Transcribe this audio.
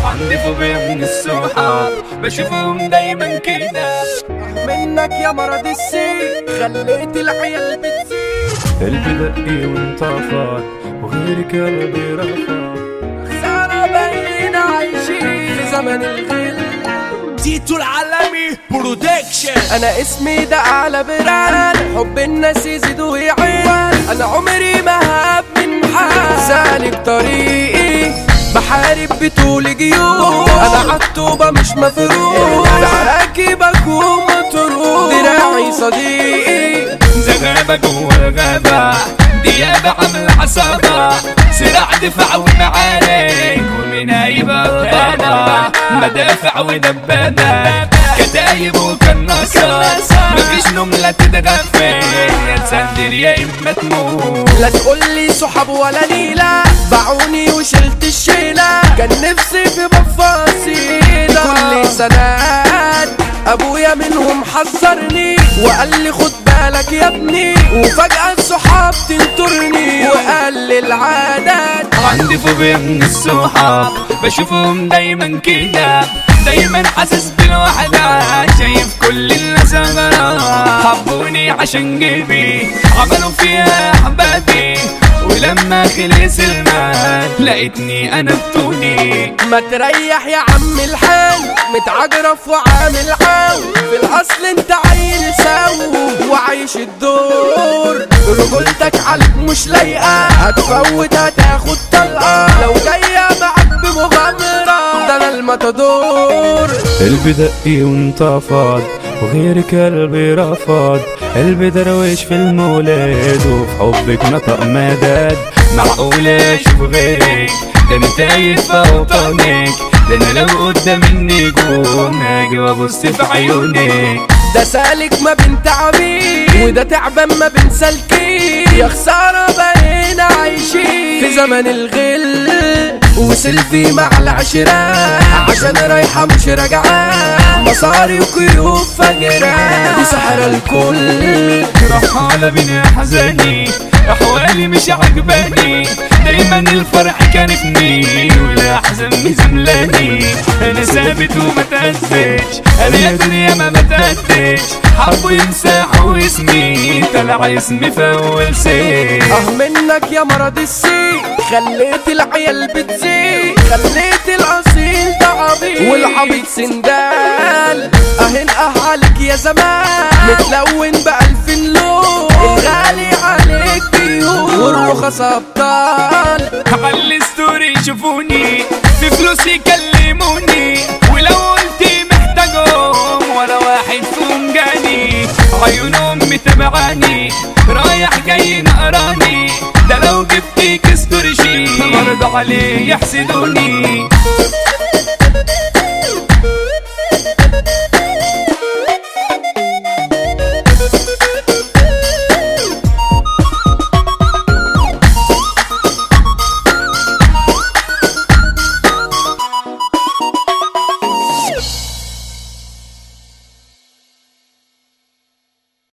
عندي فوبيا من الصحاب بشوفهم دايما كده منك يا مرض السي خليت العيال بتزيد قلبي دقي وانطفى وغيرك قلبي رفض خسارة بقينا عايشين في زمن الغل تيتو العالمي برودكشن انا اسمي ده على بران حب الناس يزيد ويعين انا عمري ما هاب من حال سالك طريقي بحارب بطول جيوب انا عالطوبة مش مفروض بعراكي بكون مطرود دراعي صديقي زغابة جوا الغابة ديابة عاملة عصابة صراع دفاع ومعارك ومن هيبة انا مدافع ودبابة كتايب وكناصة مفيش نوم لا تتغفل يا تسندر يا اما تموت لا تقولي صحاب ولا نيلة باعوني وشلت الشيلة كان نفسي في بفاصي كل سنوات ابويا منهم حذرني وقال لي خد بالك يا ابني وفجأة الصحاب تنطرني وقال لي العادات عندي فوبيا من الصحاب بشوفهم دايما كده دايما حاسس بالوحدة شايف كل الناس غرام حبوني عشان جيبي عملوا فيها احبابي ولما خلص المال لقيتني انا بطولي ما تريح يا عم الحال متعجرف وعامل عاو في الاصل انت عيل ساو وعايش الدور رجولتك عليك مش لايقه هتفوت هتاخد طلقه لو جايه معاك بمغامره ده انا المتدور قلبي دقي وانتفض وغيرك قلبي رفض قلبي درويش في المولد وفي حبك نطق مدد معقولة اشوف غيرك ده انا تايه في اوطانك ده انا لو قدام النجوم هاجي وابص في عيونك ده سالك ما بين تعبين وده تعبان ما بين سالكين يا خسارة بقينا عايشين في زمن الغل وسيلفي مع العشرات عشان رايحة مش راجعة مصاري وقيود فجرة وسحر الكل راح على بين احزاني احوالي مش عجباني دايما الفرح كان في مين والاحزان مزملاني انا ثابت وما تهزش انا يا دنيا ما بتهدش حبوا يمسحوا اسمي طلع اسمي في اول سيف اه منك يا مرض السي خليت العيال بتزيد خليت الاصيل ده عبيط والعبيط سندال اهن عليك يا زمان متلون بألف لون الغالي عليك بيهون والرخص ابطال على الستوري يشوفوني في فلوس يكلموني ولو قلت محتاجهم ولا واحد فيهم جاني عيونهم متابعاني رايح جاي نقراني ده لو جبت كستوري شي برضه عليه يحسدوني